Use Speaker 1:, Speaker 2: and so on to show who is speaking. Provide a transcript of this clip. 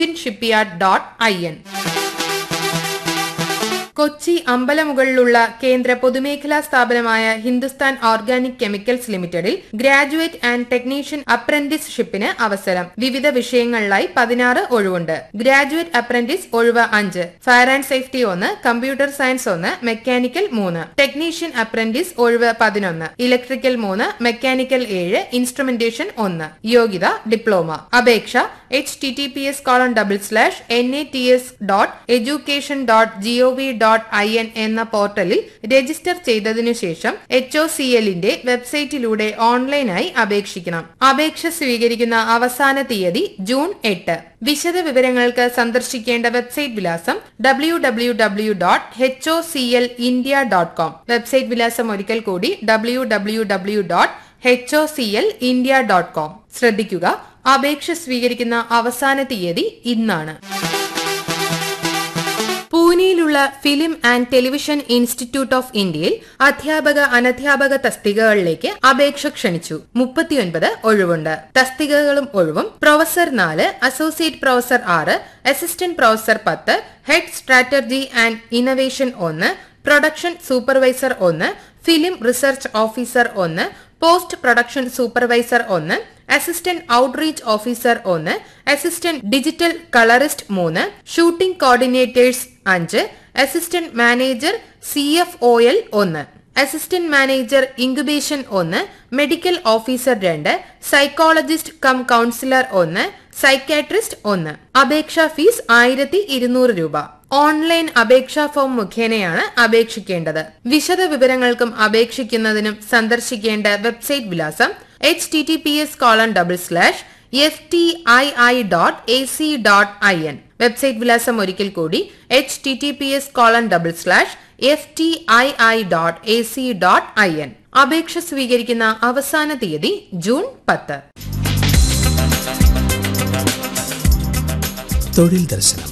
Speaker 1: shipyard dot I N Kochi അമ്പലമുകളിലുള്ള കേന്ദ്ര പൊതുമേഖലാ സ്ഥാപനമായ ഹിന്ദുസ്ഥാൻ ഓർഗാനിക് കെമിക്കൽസ് ലിമിറ്റഡിൽ ഗ്രാജുവേറ്റ് ആൻഡ് ടെക്നീഷ്യൻ അപ്രന്റീസ്ഷിപ്പിന് അവസരം വിവിധ വിഷയങ്ങളിലായി പതിനാറ് ഒഴിവുണ്ട് ഗ്രാജുവേറ്റ് അപ്രന്റീസ് ഒഴിവ് അഞ്ച് ഫയർ ആൻഡ് സേഫ്റ്റി ഒന്ന് കമ്പ്യൂട്ടർ സയൻസ് ഒന്ന് മെക്കാനിക്കൽ മൂന്ന് ടെക്നീഷ്യൻ അപ്രന്റീസ് ഒഴിവ് പതിനൊന്ന് ഇലക്ട്രിക്കൽ മൂന്ന് മെക്കാനിക്കൽ ഏഴ് ഇൻസ്ട്രുമെന്റേഷൻ ഒന്ന് യോഗ്യത ഡിപ്ലോമ അപേക്ഷ H T T P S colon double slash N A T S dot education dot G O V dot I N എന്ന പോർട്ടലിൽ രജിസ്റ്റർ ചെയ്തതിനു ശേഷം എച്ച് ഒ സി എല്ലിന്റെ വെബ്സൈറ്റിലൂടെ ഓൺലൈനായി അപേക്ഷിക്കണം അപേക്ഷ സ്വീകരിക്കുന്ന അവസാന തീയതി ജൂൺ എട്ട് വിശദ വിവരങ്ങൾക്ക് സന്ദർശിക്കേണ്ട വെബ്സൈറ്റ് വിലാസം W W W dot H O C L India dot com website വിലാസം ഒരിക്കൽ കൂടി W W W dot H O C L India dot com ശ്രദ്ധിക്കുക അപേക്ഷ സ്വീകരിക്കുന്ന അവസാന തീയതി ഇന്നാണ് പൂനെയിലുള്ള film and television institute of ഇന്ത്യയിൽ അധ്യാപക അനധ്യാപക തസ്തികകളിലേക്ക് അപേക്ഷ ക്ഷണിച്ചു മുപ്പത്തിയൊൻപത് ഒഴിവുണ്ട് തസ്തികകളും ഒഴിവും പ്രൊഫസർ നാല് അസോസിയേറ്റ് പ്രൊഫസർ ആറ് അസിസ്റ്റന്റ് പ്രൊഫസർ പത്ത് ഹെഡ് സ്ട്രാറ്റജി ആൻഡ് ഇന്നവേഷൻ ഒന്ന് പ്രൊഡക്ഷൻ സൂപ്പർവൈസർ ഒന്ന് ഫിലിം റിസർച്ച് ഓഫീസർ ഒന്ന് പോസ്റ്റ് പ്രൊഡക്ഷൻ സൂപ്പർവൈസർ ഒന്ന് അസിസ്റ്റന്റ് ഔട്ട്റീച്ച് ഓഫീസർ ഒന്ന് അസിസ്റ്റന്റ് ഡിജിറ്റൽ കളറിസ്റ്റ് മൂന്ന് ഷൂട്ടിംഗ് കോർഡിനേറ്റേഴ്സ് അഞ്ച് assistant manager C F O L ഒന്ന് അസിസ്റ്റന്റ് മാനേജർ ഇൻക്യുബേഷൻ ഒന്ന് മെഡിക്കൽ ഓഫീസർ രണ്ട് സൈക്കോളജിസ്റ്റ് കം കൗൺസിലർ ഒന്ന് സൈക്കാട്രിസ്റ്റ് ഒന്ന് അപേക്ഷാ ഫീസ് ആയിരത്തി ഇരുന്നൂറ് രൂപ ഓൺലൈൻ അപേക്ഷാ ഫോം മുഖേനയാണ് അപേക്ഷിക്കേണ്ടത് വിശദ വിവരങ്ങൾക്കും അപേക്ഷിക്കുന്നതിനും സന്ദർശിക്കേണ്ട വെബ്സൈറ്റ് വിലാസം H T T P S colon double slash F T I I dot A C dot I N website വിലാസം ഒരിക്കൽ കൂടി H T T P S colon double slash F T I I dot A C dot I N അപേക്ഷ സ്വീകരിക്കുന്ന അവസാന തീയതി June പത്ത്
Speaker 2: തൊഴിൽ ദർശനം